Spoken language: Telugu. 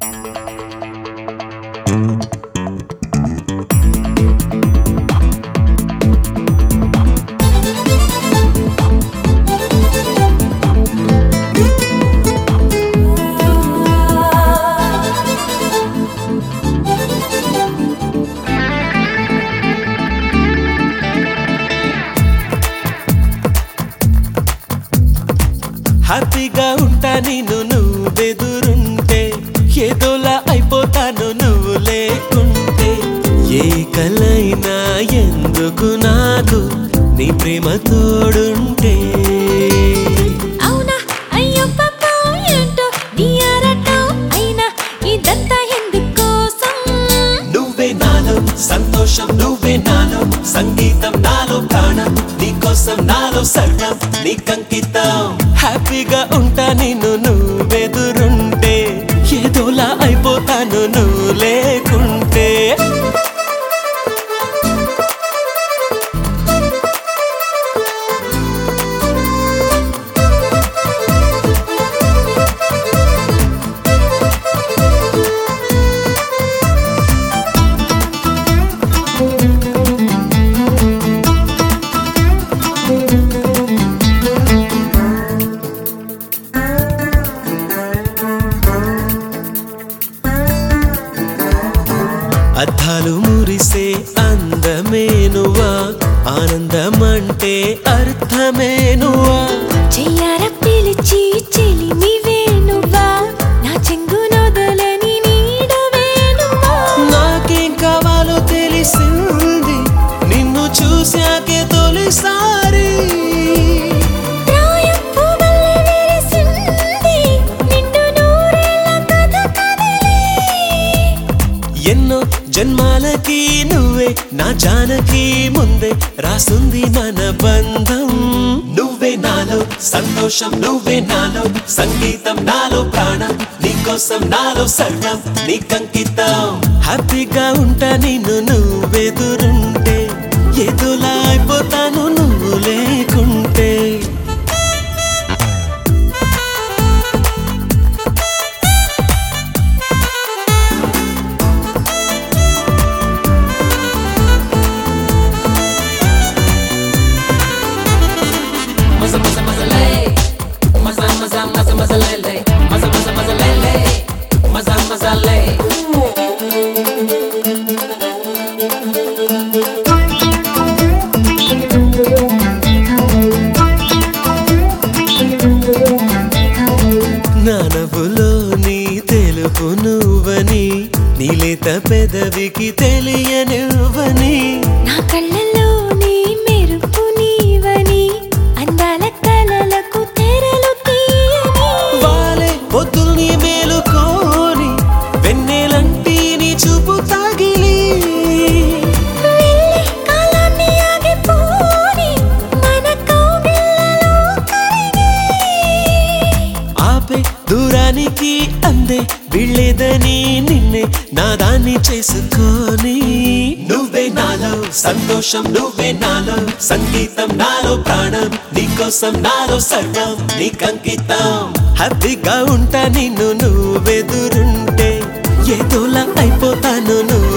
హ్యాపీగా ఉంటా నేను నువ్వెదురుంటే ఏదోలా అయిపోతాను నువ్వు లేకుంటే ఏ కలైనా ఎందుకు నాకు నీ ప్రేమ తోడుంటే అవునా అయ్యో పాపం ఏంటో నీ ఆరాటం అయినా ఇదంతా ఎందుకోసం నువ్వే నాలో సంతోషం నువ్వే నాలో సంగీతం నాలో ప్రాణం నీకోసం నాలో సర్వం నీకంకితం హ్యాపీగా ఉంటా నేను నువ్వెదురుంటే ఏదోలా అయిపోతాను నువ్వు లేకుంటే అద్దాలు మురిసే అందమే నువ్వా ఆనందమంటే అర్థమే నువ్వా చెయ్యార పిలిచి చెలిమివే నువ్వా నా చెంగు నొదలని నీడవే నువ్వా నాకేం కావాలో తెలిసింది నిన్ను చూశాకే తొలిసారి ప్రాయం పువ్వల్లే విరిసింది నిండు నూరేళ్ళ కథ కదిలే ఎన్నో జన్మాలకి నువ్వే నా జానకి ముందే రాసుంది మన బంధం నువ్వే నాలో సంతోషం నువ్వే నాలో సంగీతం నాలో ప్రాణం నీకోసం నాలో సర్వం నీకంకితం హ్యాపీగా ఉంటా నిన్ను నువ్వెదురుంటే ఎదులా అయిపోతాను నువ్వు లేకుంటే నా నవ్వులో నీ తెలుపు నువ్వని నీలేత పెదవికి తెలియనివ్వని నా కళ్ళల్లో నీ మెరుపు నీవని అందాల కలలకు తెరలు తీయని వాలే పొద్దుల్ని మేలుకోని వెన్నెలంటి నీ చూపు తాగిలి వెళ్ళే కాలాన్ని ఆగిపోని మన కౌగిళ్ళలో కరిగి ఆపే దూరానికి అందే వీళ్ళేదని నిన్నే నాదాన్ని చేసుకొని నువ్వే నాలో సంతోషం నువ్వే నాలో సంగీతం నాలో ప్రాణం నీకోసం నాలో సర్వం నీకంకితం హ్యాపీగా ఉంటా నిన్ను నువ్వెదురుంటే ఏదోలా అయిపోతాను నువ్వు